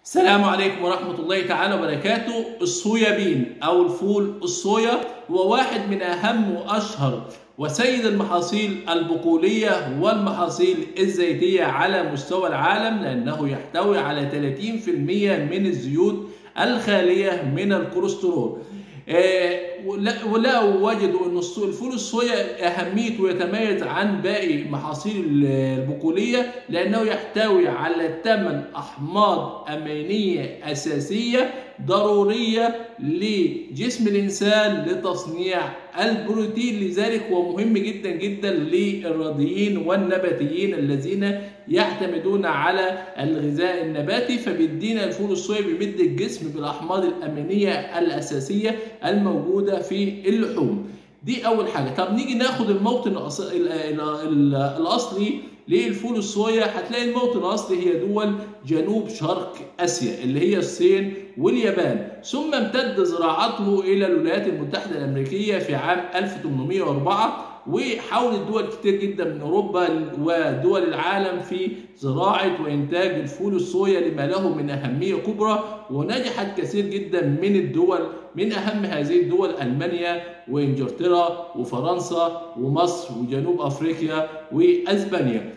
السلام عليكم ورحمة الله تعالى وبركاته الصويا بين أو الفول الصويا هو واحد من أهم وأشهر وسيد المحاصيل البقولية والمحاصيل الزيتية على مستوى العالم لأنه يحتوي على 30% من الزيوت الخالية من الكوليسترول آه، ولا- ولقوا وجدوا ان الصو- الفول الصويا اهميته يتميز عن باقي محاصيل البقوليه لانه يحتوي على ثمان احماض امينيه اساسيه ضروريه لجسم الانسان لتصنيع البروتين لذلك هو مهم جدا جدا للرياضيين والنباتيين الذين يعتمدون على الغذاء النباتي فبيدينا الفول الصويا بيمد الجسم بالاحماض الامينيه الاساسيه الموجوده في اللحوم دي اول حاجه طب نيجي ناخد الموطن الأص- ال- ال- ال- الاصلي للفول الصويا هتلاقي الموطن الاصلي هي دول جنوب شرق اسيا اللي هي الصين واليابان ثم امتد زراعته الى الولايات المتحده الامريكيه في عام 1804 وحاولت دول كتير جدا من اوروبا ودول العالم في زراعه وانتاج الفول الصويا لما له من اهميه كبرى ونجحت كثير جدا من الدول من اهم هذه الدول المانيا وانجلترا وفرنسا ومصر وجنوب افريقيا واسبانيا.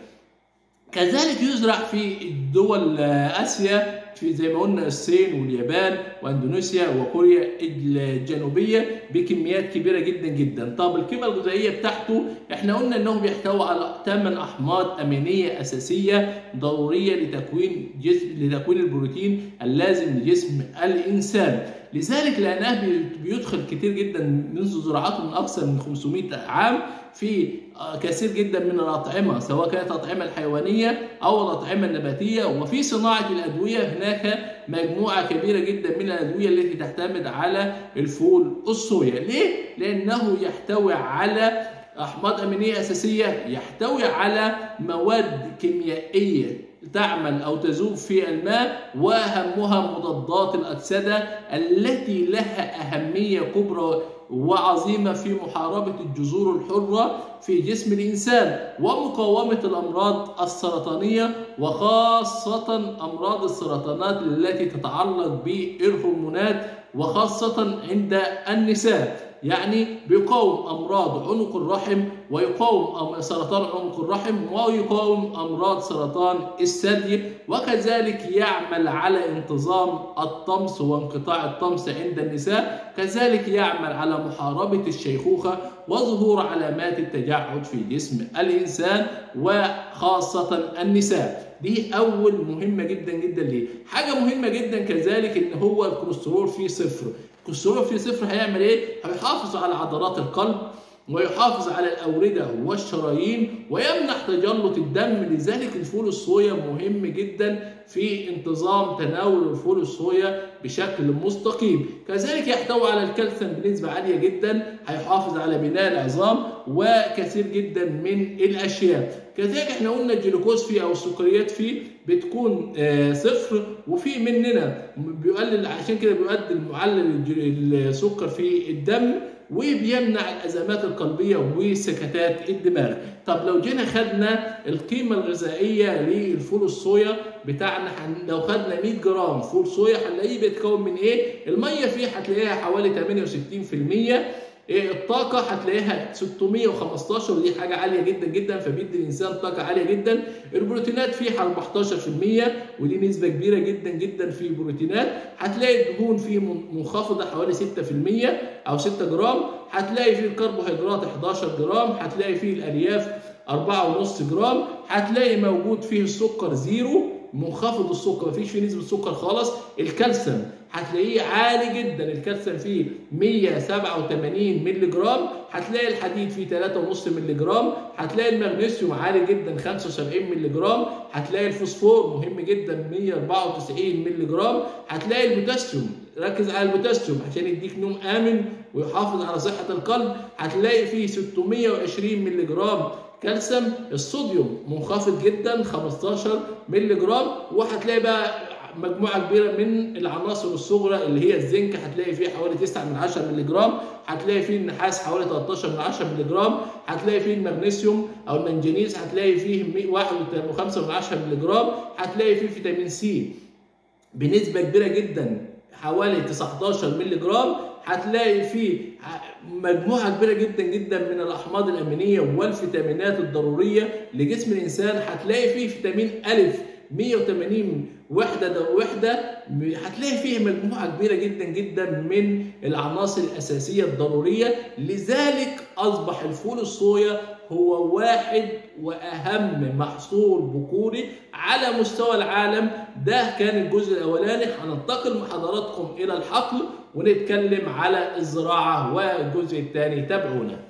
كذلك يزرع في دول اسيا في زي ما قلنا الصين واليابان واندونيسيا وكوريا الجنوبيه بكميات كبيره جدا جدا طب القيمه الغذائيه بتاعته احنا قلنا انه بيحتوي على 8 احماض امينيه اساسيه ضروريه لتكوين جسم لتكوين البروتين اللازم لجسم الانسان لذلك لانه بي- بيدخل كتير جدا منذ زراعته من اكثر من 500 عام في آه، كثير جدا من الأطعمة سواء كانت الأطعمة الحيوانية أو الأطعمة النباتية وفي صناعة الأدوية هناك مجموعة كبيرة جدا من الأدوية التي تعتمد على الفول الصويا ليه؟ لأنه يحتوي على أحماض أمينية أساسية يحتوي على مواد كيميائية تعمل أو تذوب في الماء وأهمها مضادات الأكسدة التي لها أهمية كبرى وعظيمة في محاربة الجذور الحرة في جسم الإنسان ومقاومة الأمراض السرطانية وخاصة أمراض السرطانات التي تتعلق بالهرمونات وخاصة عند النساء يعني بيقاوم امراض عنق الرحم ويقاوم أم- سرطان عنق الرحم ويقاوم امراض سرطان الثدي وكذلك يعمل على انتظام الطمس وانقطاع الطمس عند النساء كذلك يعمل على محاربه الشيخوخه وظهور علامات التجعد في جسم الانسان وخاصه النساء دي اول مهمه جدا جدا ليه حاجه مهمه جدا كذلك ان هو الكوليسترول فيه صفر الكوليسترول فيه صفر هيعمل ايه هيحافظ على عضلات القلب ويحافظ على الأوردة والشرايين ويمنع تجلط الدم لذلك الفول الصويا مهم جدا في انتظام تناول الفول الصويا بشكل مستقيم كذلك يحتوي على الكالسيوم بنسبة عالية جدا هيحافظ على بناء العظام وكثير جدا من الأشياء كذلك احنا قلنا الجلوكوز فيه أو السكريات فيه بتكون آه، صفر وفي مننا بيقلل عشان كده بيؤدي معلل الج- السكر في الدم وبيمنع الازمات القلبيه وسكتات الدماغ طب لو جينا خدنا القيمه الغذائيه للفول الصويا بتاعنا هن- لو خدنا 100 جرام فول صويا هنلاقيه بيتكون من ايه الميه فيه هتلاقيها حوالي 68% إيه الطاقة هتلاقيها 615 ودي حاجة عالية جدا جدا فبيدي الإنسان طاقة عالية جدا البروتينات فيها 14% ودي نسبة كبيرة جدا جدا في البروتينات هتلاقي الدهون فيه من- منخفضة حوالي 6% أو 6 جرام هتلاقي فيه الكربوهيدرات 11 جرام هتلاقي فيه الألياف 4.5 جرام هتلاقي موجود فيه السكر زيرو منخفض السكر مفيش فيه نسبة سكر خالص الكالسيوم هتلاقيه عالي جدا الكالسيوم فيه 187 مللي جرام هتلاقي الحديد فيه 3.5 مللي جرام هتلاقي المغنيسيوم عالي جدا 75 مللي جرام هتلاقي الفوسفور مهم جدا 194 مللي جرام هتلاقي البوتاسيوم ركز على البوتاسيوم عشان يديك نوم امن ويحافظ على صحه القلب هتلاقي فيه 620 مللي جرام كالسيوم الصوديوم منخفض جدا 15 مللي جرام وهتلاقي بقى مجموعه كبيره من العناصر الصغرى اللي هي الزنك هتلاقي فيه حوالي 9 من 10 مللي جرام هتلاقي فيه النحاس حوالي 13 من 10 مللي جرام هتلاقي فيه المغنيسيوم او المنجنيز هتلاقي فيه 1.5 من 10 مللي جرام هتلاقي فيه فيتامين سي بنسبة كبيرة جدا حوالي 19 مللي جرام هتلاقي فيه مجموعة كبيرة جدا جدا من الأحماض الأمينية والفيتامينات الضرورية لجسم الإنسان هتلاقي فيه فيتامين ألف 180 وحدة ده وحدة هتلاقي فيه مجموعة كبيرة جدا جدا من العناصر الأساسية الضرورية لذلك أصبح الفول الصويا هو واحد وأهم محصول بقولي على مستوى العالم ده كان الجزء الأولاني هننتقل مع حضراتكم إلى الحقل ونتكلم على الزراعة والجزء الثاني تابعونا